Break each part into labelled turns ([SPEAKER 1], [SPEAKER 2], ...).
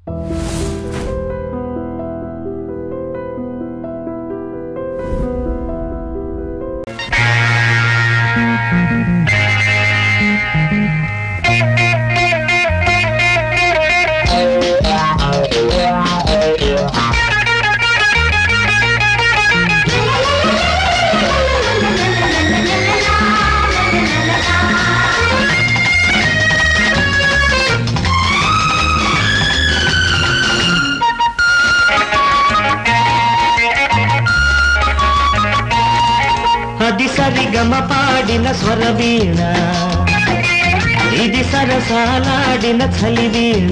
[SPEAKER 1] అది సరిగమ పాడిన స్వరవీణ ఇది సరసాలాడిన చలివీణ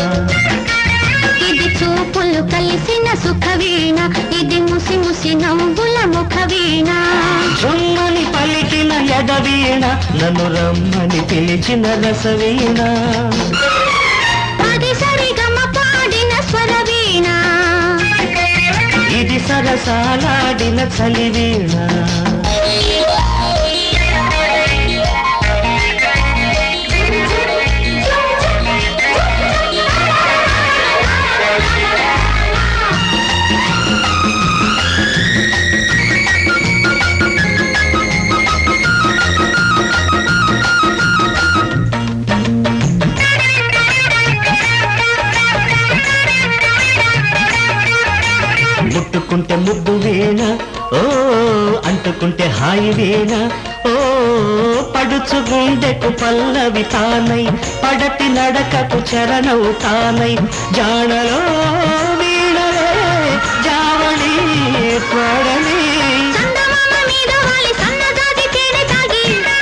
[SPEAKER 2] ఇది చూపులు కలిసిన సుఖ వీణ ఇది ముసి ముసి నవ్వుల ముఖ వీణ
[SPEAKER 1] జుమ్మని పలికిన ఎదవీణ నన్ను రమ్మని పిలిచిన రసవీణ
[SPEAKER 2] అది సరిగమ పాడిన స్వర వీణ
[SPEAKER 1] ఇది సరసాలాడిన చలివీణ ముట్టుకుంటే ముద్దు వీణ ఓ అంటుకుంటే హాయి వీణ ఓ పడుచు గుండెకు పల్లవి తానై పడటి నడకకు చరణవు తానై జాడలో వీణలే జావళి పాడలే
[SPEAKER 2] చందమామ మీద వాలి సన్నజాజి తేనె తాగి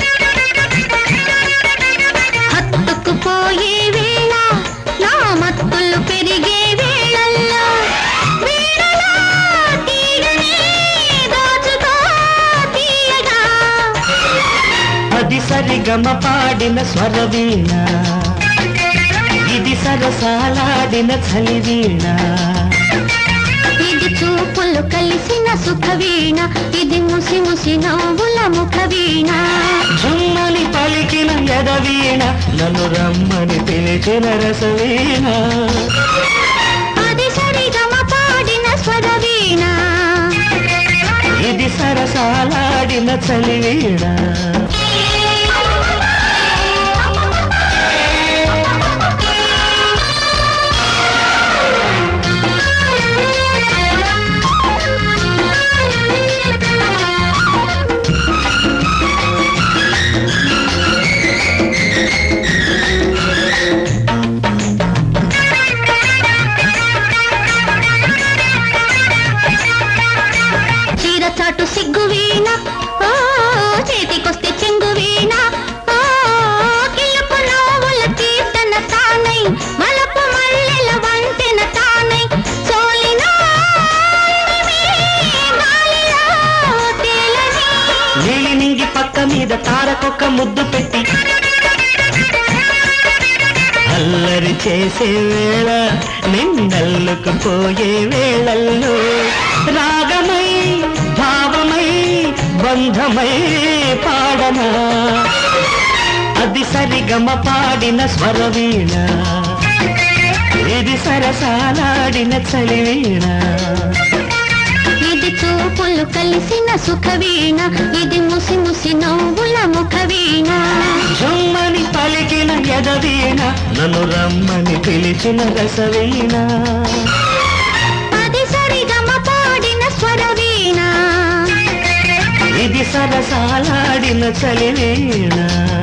[SPEAKER 2] హత్తుకుపోయే వేళ నా మత్తులు పెరిగే వేళల్లో వీణలో తీగనే దోచుకో తీయగా
[SPEAKER 1] అది సరిగమ పాడిన స్వరవీణ ఇది సరసాలాడిన చలివీణ
[SPEAKER 2] ఇది చూపులు కలిసిన సుఖ వీణ ఇది ముసి ముసి నవ్వుల ముఖ వీణ
[SPEAKER 1] జుమ్మని పలికిన ఎదవీణ నన్ను రమ్మని పిలిచిన రసవీణ
[SPEAKER 2] అది సరిగమ పాడిన స్వర వీణ
[SPEAKER 1] ఇది సరసాలాడిన చలివీణ
[SPEAKER 2] చీర చాటు సిగ్గు వీణ ఓ చేతికొస్తే చెంగు వీణ ఓ కిలుపు నవ్వుల కీర్తన తానై మలపు మల్లెల వంతెన తానై సోలిన గాలిలో తేలని
[SPEAKER 1] నీలి నింగి పక్క మీద తారకొక్క ముద్దు పెట్టి అల్లరి చేసే వేళ నిండల్లుకు పోయే వేళల్లో రాగమై భావమై బంధమై పాడనా అది సరిగమ పాడిన స్వరవీణ ఇది సరసాలాడిన చలివీణ
[SPEAKER 2] ఇది చూపులు కలిసిన సుఖ వీణ ఇది ముసి ముసి నవ్వుల ముఖ వీణ
[SPEAKER 1] జుమ్మని పలికిన ఎదవీణ నన్ను రమ్మని పిలిచిన రసవీణ
[SPEAKER 2] అది సరిగమ పాడిన స్వర వీణ
[SPEAKER 1] ఇది సరసాలాడిన చలివీణ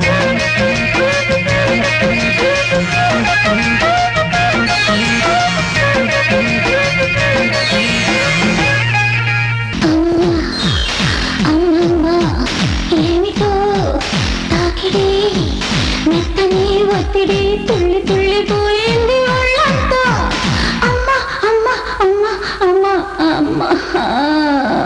[SPEAKER 2] అమ్మమ్మ ఏమిటో తాకిడి మెత్తని ఒత్తిడి తుళ్ళి తుళ్ళి